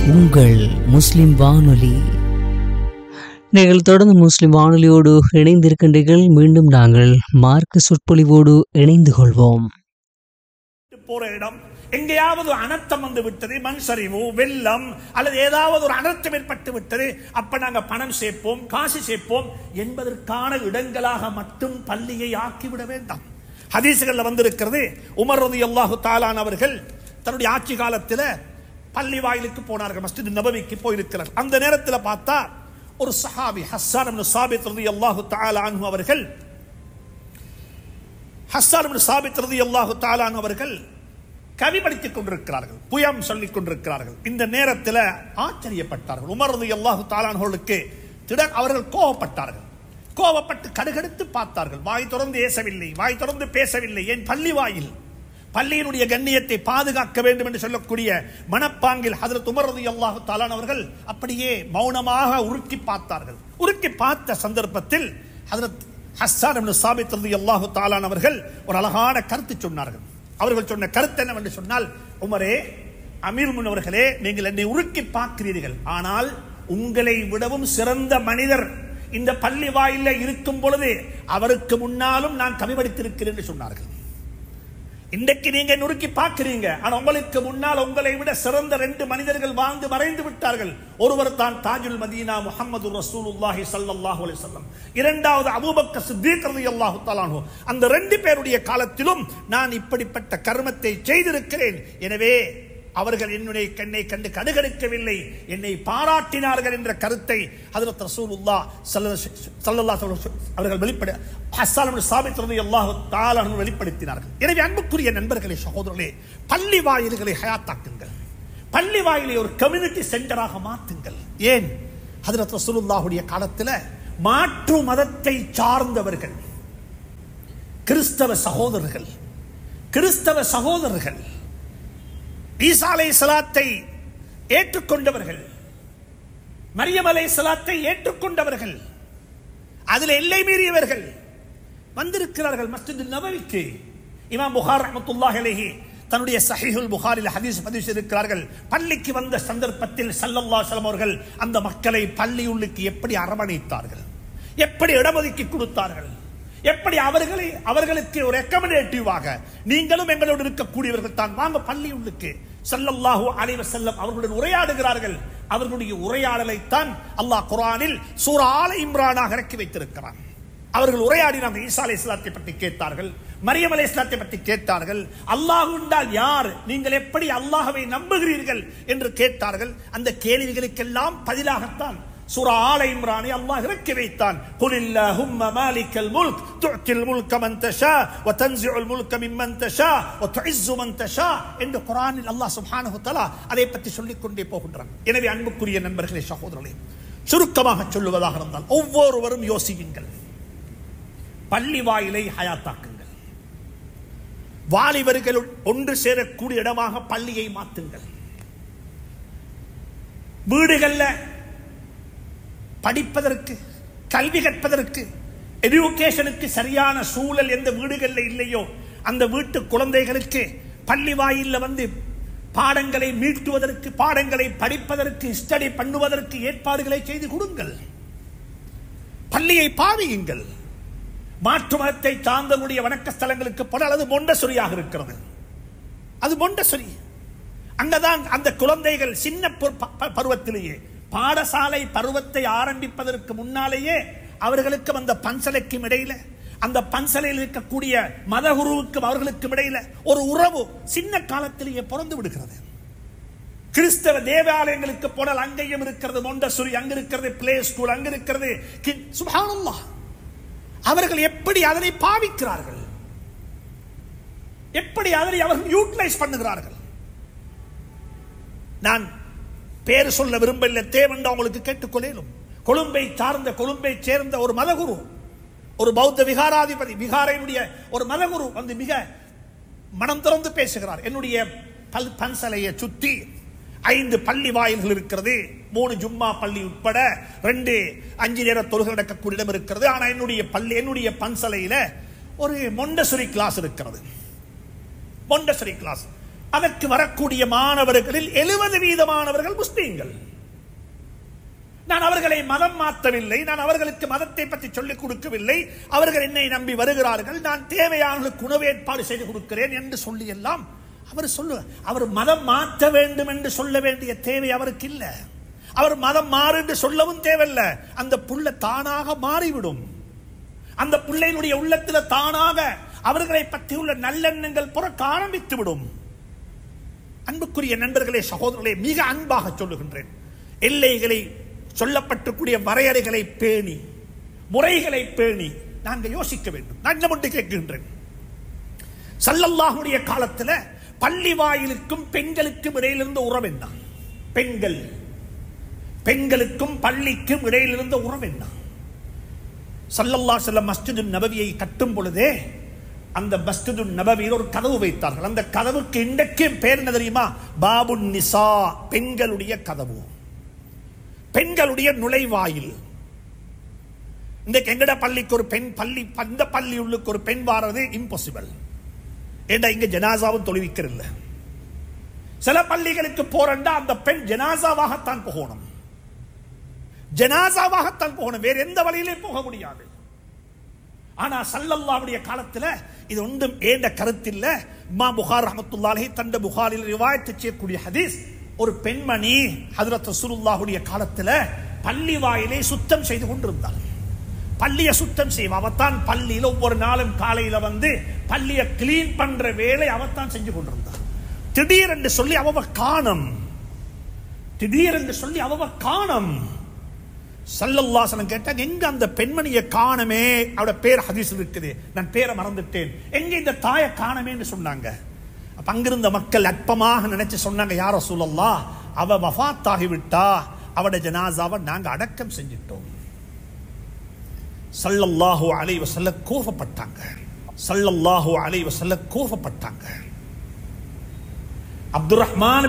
உங்கள் முஸ்லிம் வானொலி நீங்கள் தொடர்ந்து முஸ்லிம் வானொலியோடு இணைந்திருக்கின்றீர்கள் மீண்டும் நாங்கள் மார்க்க சொற்பொழிவோடு இணைந்து கொள்வோம் போற இடம் எங்கேயாவது ஒரு அனர்த்தம் வந்து விட்டது மண் சரிவு வெள்ளம் அல்லது ஏதாவது ஒரு அனர்த்தம் ஏற்பட்டு விட்டது அப்ப நாங்க பணம் சேர்ப்போம் காசு சேர்ப்போம் என்பதற்கான இடங்களாக மட்டும் பள்ளியை ஆக்கிவிட வேண்டாம் ஹதீசுகள்ல வந்திருக்கிறது உமர் ரதி அல்லாஹு தாலான் அவர்கள் தன்னுடைய ஆட்சி காலத்துல பள்ளி வாயிலுக்கு போனார்கள் மஸ்ஜித் நபவிக்கு போயிருக்கிறார் அந்த நேரத்தில் பார்த்தா ஒரு சஹாபி ஹஸ்ஸான் இப்னு சாபித் ரலியல்லாஹு தஆலா அன்ஹு அவர்கள் ஹஸ்ஸான் இப்னு சாபித் ரலியல்லாஹு தஆலா அன்ஹு அவர்கள் கவி படித்துக் கொண்டிருக்கிறார்கள் புயம் சொல்லிக் கொண்டிருக்கிறார்கள் இந்த நேரத்தில் ஆச்சரியப்பட்டார்கள் உமர் ரலியல்லாஹு தஆலா அன்ஹுவுக்கு திடர் அவர்கள் கோபப்பட்டார்கள் கோபப்பட்டு கடுகடுத்து பார்த்தார்கள் வாய் திறந்து ஏசவில்லை வாய் திறந்து பேசவில்லை என் பள்ளி வாயில் பள்ளியினுடைய கண்ணியத்தை பாதுகாக்க வேண்டும் என்று சொல்லக்கூடிய மனப்பாங்கில் ஹதரத் உமர் ரலியல்லாஹு தஆலா அவர்கள் அப்படியே மௌனமாக உருக்கி பார்த்தார்கள் உருக்கி பார்த்த சந்தர்ப்பத்தில் ஹதரத் ஹஸ்ஸான் இப்னு சாபித் ரலியல்லாஹு தஆலா அவர்கள் ஒரு அழகான கருத்து சொன்னார்கள் அவர்கள் சொன்ன கருத்து என்னவென்று சொன்னால் உமரே அமீர் முன்னவர்களே நீங்கள் என்னை உருக்கி பார்க்கிறீர்கள் ஆனால் உங்களை விடவும் சிறந்த மனிதர் இந்த பள்ளி வாயில இருக்கும் பொழுது அவருக்கு முன்னாலும் நான் கவிபடித்திருக்கிறேன் என்று சொன்னார்கள் இன்றைக்கு நீங்க நுறுக்கி பார்க்கிறீங்க ஆனா உங்களுக்கு முன்னால் உங்களை விட சிறந்த ரெண்டு மனிதர்கள் வாழ்ந்து மறைந்து விட்டார்கள் ஒருவர் தான் தாஜுல் மதீனா முஹம்மது ரசூலுல்லாஹி ஸல்லல்லாஹு அலைஹி வஸல்லம் இரண்டாவது அபூபக்கர் சித்தீக் ரலியல்லாஹு தஆலா அன்ஹு அந்த ரெண்டு பேருடைய காலத்திலும் நான் இப்படிப்பட்ட கர்மத்தை செய்திருக்கிறேன் எனவே அவர்கள் என்னுடைய கண்ணை கண்டு கடுகடுக்கவில்லை என்னை பாராட்டினார்கள் என்ற கருத்தை ஹஜரத் ரசூலுல்லா ஸல்லல்லாஹு அலைஹி வஸல்லம் அவர்கள் வெளிப்பட ஹஸ்ஸான் இப்னு சாபித் ரலியல்லாஹு தஆலா அன்ஹு வெளிப்படுத்தினார்கள் எனவே அன்புக்குரிய நண்பர்களே சகோதரர்களே பள்ளி வாயில்களை ஹயாத்தாக்குங்கள் பள்ளி வாயிலை ஒரு கம்யூனிட்டி சென்டராக மாற்றுங்கள் ஏன் ஹஜரத் ரசூலுல்லாஹுடைய காலத்தில் மாற்று மதத்தை சார்ந்தவர்கள் கிறிஸ்தவ சகோதரர்கள் கிறிஸ்தவ சகோதரர்கள் ஈசா அலை சலாத்தை ஏற்றுக்கொண்டவர்கள் மரியம் அலை சலாத்தை ஏற்றுக்கொண்டவர்கள் அதில் எல்லை மீறியவர்கள் வந்திருக்கிறார்கள் மஸ்ஜித் நபவிக்கு இமாம் புகார் ரஹ்மத்துல்லாஹி அலைஹி தன்னுடைய சஹீஹுல் புகாரில் ஹதீஸ் பதிவு செய்திருக்கிறார்கள் பள்ளிக்கு வந்த சந்தர்ப்பத்தில் ஸல்லல்லாஹு அலைஹி வஸல்லம் அவர்கள் அந்த மக்களை பள்ளியுள்ளுக்கு எப்படி அரவணைத்தார்கள் எப்படி இடஒதுக்கி கொடுத்தார்கள் எப்படி அவர்களை அவர்களுக்கு ஒரு ரெக்கமெண்டேட்டிவாக நீங்களும் எங்களோடு இருக்கக்கூடியவர்கள் தான் வாங்க பள்ளி உள்ளுக்கு ஸல்லல்லாஹு அலைஹி வஸல்லம் அவர்களுடன் உரையாடுகிறார்கள் அவர்களுடைய உரையாடலை தான் அல்லாஹ் குர்ஆனில் சூரா ஆல இம்ரானாக இறக்கி வைத்திருக்கிறான் அவர்கள் உரையாடினாங்க ஈசா அலை இஸ்லாத்தை பற்றி கேட்டார்கள் மரியம் அலை இஸ்லாத்தை பற்றி கேட்டார்கள் அல்லாஹ் உண்டால் யார் நீங்கள் எப்படி அல்லாஹ்வை நம்புகிறீர்கள் என்று கேட்டார்கள் அந்த கேள்விகளுக்கெல்லாம் பதிலாகத்தான் சூரா ஆல இம்ரானை அல்லாஹ் இறக்கி வைத்தான் குல் இல்லஹும்ம மாலிக்கல் முல்க் துஅத்தில் முல்க மன் தஷா வ தன்ஸிஉல் முல்க மிம்மன் தஷா வ துஇஸ்ஸு மன் தஷா என்று குர்ஆனில் அல்லாஹ் சுப்ஹானஹு தஆலா அதை பற்றி சொல்லிக் கொண்டே போகின்றான் எனவே அன்புக்குரிய நண்பர்களே சகோதரர்களே சுருக்கமாக சொல்லுவதாக இருந்தால் ஒவ்வொருவரும் யோசியுங்கள் பள்ளி வாயிலை ஹயாத்தாக்குங்கள் வாலிபர்கள் ஒன்று சேரக்கூடிய இடமாக பள்ளியை மாற்றுங்கள் வீடுகள்ல படிப்பதற்கு கல்வி கற்பதற்கு எஜுகேஷனுக்கு சரியான சூழல் எந்த வீடுகளில் இல்லையோ அந்த வீட்டு குழந்தைகளுக்கு பள்ளி வாயில்ல வந்து பாடங்களை மீட்டுவதற்கு பாடங்களை படிப்பதற்கு ஸ்டடி பண்ணுவதற்கு ஏற்பாடுகளை செய்து கொடுங்கள் பள்ளியை பாவியுங்கள் மாற்று மதத்தை சார்ந்தவருடைய வணக்க ஸ்தலங்களுக்கு போனால் அது மொண்டசொரியாக இருக்கிறது அது மொண்டசொரி அங்கதான் அந்த குழந்தைகள் சின்ன பரு- ப- பருவத்திலேயே பாடசாலை பருவத்தை ஆரம்பிப்பதற்கு முன்னாலேயே அவர்களுக்கு அந்த பன்சலைக்கும் இடையில அந்த பன்சலையில் இருக்கக்கூடிய மதகுருவுக்கும் அவர்களுக்கும் இடையில ஒரு உறவு சின்ன காலத்திலேயே பிறந்து விடுகிறது கிறிஸ்தவ தேவாலயங்களுக்கு போனால் அங்கேயும் இருக்கிறது மொண்டசுரி அங்க இருக்கிறது பிளே ஸ்கூல் அங்க இருக்கிறது கி- சுப்ஹானல்லாஹ் அவர்கள் எப்படி அதனை பாவிக்கிறார்கள் எப்படி அதனை அவர்கள் யூட்டிலைஸ் பண்ணுகிறார்கள் நான் பேர் சொல்ல விரும்பவில்லை தேவன் அவங்களுக்கு கேட்டுக்கொள்ளேனும் கொழும்பை சார்ந்த கொழும்பை சேர்ந்த ஒரு மதகுரு ஒரு பௌத்த விகாராதிபதி விகாரையினுடைய ஒரு மதகுரு வந்து மிக மனம் திறந்து பேசுகிறார் என்னுடைய பல் பன்சலையை சுத்தி ஐந்து பள்ளி வாயில்கள் இருக்கிறது மூணு ஜும்மா பள்ளி உட்பட ரெண்டு அஞ்சு நேர தொழுகை நடக்கக்கூடிய இடம் இருக்கிறது ஆனா என்னுடைய பள்ளி என்னுடைய பன்சலையில ஒரு மொண்டசுரி கிளாஸ் இருக்கிறது மொண்டசரி கிளாஸ் அதற்கு வரக்கூடிய மாணவர்களில் எழுபது வீதமானவர்கள் முஸ்லீம்கள் நான் அவர்களை மதம் மாற்றவில்லை நான் அவர்களுக்கு மதத்தை பற்றி சொல்லிக் கொடுக்கவில்லை அவர்கள் என்னை நம்பி வருகிறார்கள் நான் தேவையானவர்களுக்கு உணவு ஏற்பாடு செய்து கொடுக்கிறேன் என்று சொல்லி எல்லாம் அவர் சொல்லு அவர் மதம் மாற்ற வேண்டும் என்று சொல்ல வேண்டிய தேவை அவருக்கு இல்லை அவர் மதம் மாறு என்று சொல்லவும் தேவையில்ல அந்த புள்ள தானாக மாறிவிடும் அந்த பிள்ளையினுடைய உள்ளத்தில் தானாக அவர்களை பற்றியுள்ள நல்லெண்ணங்கள் புறக்க ஆரம்பித்து விடும் அன்புக்குரிய நண்பர்களே சகோதரர்களே மிக அன்பாக சொல்லுகின்றேன் எல்லைகளை சொல்லப்பட்டக்கூடிய வரையறைகளை பேணி முறைகளை பேணி நாங்கள் யோசிக்க வேண்டும் நான் என்ன மட்டும் கேட்கின்றேன் சல்லல்லாஹுடைய காலத்துல பள்ளி வாயிலுக்கும் பெண்களுக்கும் இடையில் இருந்த உறவு என்ன பெண்கள் பெண்களுக்கும் பள்ளிக்கும் இடையில் இருந்த உறவு என்ன சல்லல்லா செல்ல மஸ்ஜிது நபவியை கட்டும் பொழுதே அந்த மஸ்ஜிது நபவியில் ஒரு கதவு வைத்தார்கள் அந்த கதவுக்கு இன்றைக்கு பேர் என்ன தெரியுமா பாபு நிசா பெண்களுடைய கதவு பெண்களுடைய நுழைவாயில் இன்றைக்கு எங்கட பள்ளிக்கு ஒரு பெண் பள்ளி அந்த பள்ளி உள்ளுக்கு ஒரு பெண் வாரது இம்பாசிபிள் ஏண்டா இங்க ஜனாசாவும் தொழுவிக்கிறல்ல சில பள்ளிகளுக்கு போறண்டா அந்த பெண் ஜனாசாவாகத்தான் போகணும் ஜனாசாவாகத்தான் போகணும் வேற எந்த வழியிலே போக முடியாது ஆனா சல்லல்லாவுடைய காலத்துல இது ஒன்றும் ஏண்ட கருத்தில்ல மா புகார் ரஹமத்துல்லாஹி தண்ட புகாரில் ரிவாயத்து செய்யக்கூடிய ஹதீஸ் ஒரு பெண்மணி ஹதரத் ரசூலுல்லாஹுடைய காலத்துல பள்ளி வாயிலை சுத்தம் செய்து கொண்டிருந்தாள் பள்ளியை சுத்தம் செய்வா அவத்தான் பள்ளியில ஒவ்வொரு நாளும் காலையில வந்து பள்ளியை கிளீன் பண்ற வேலை அவத்தான் செஞ்சு கொண்டிருந்தாள் திடீரென்று சொல்லி அவ காணம் திடீரென்று சொல்லி அவ காணம் சல்லல்லாசனம் கேட்டாங்க எங்க அந்த பெண்மணியை காணமே அவட பேர் ஹதீஸ் இருக்குது நான் பேரை மறந்துட்டேன் எங்க இந்த தாயை காணமேன்னு சொன்னாங்க அப்ப அங்கிருந்த மக்கள் அற்பமாக நினைச்சு சொன்னாங்க யார சூழல்லா அவ வஃத் ஆகிவிட்டா அவட ஜனாசாவை நாங்க அடக்கம் செஞ்சிட்டோம் சல்லல்லாஹு அலைஹி வஸல்லம் கோபப்பட்டாங்க சல்லல்லாஹு அலைஹி வஸல்லம் கோபப்பட்டாங்க அப்துர் ரஹ்மான்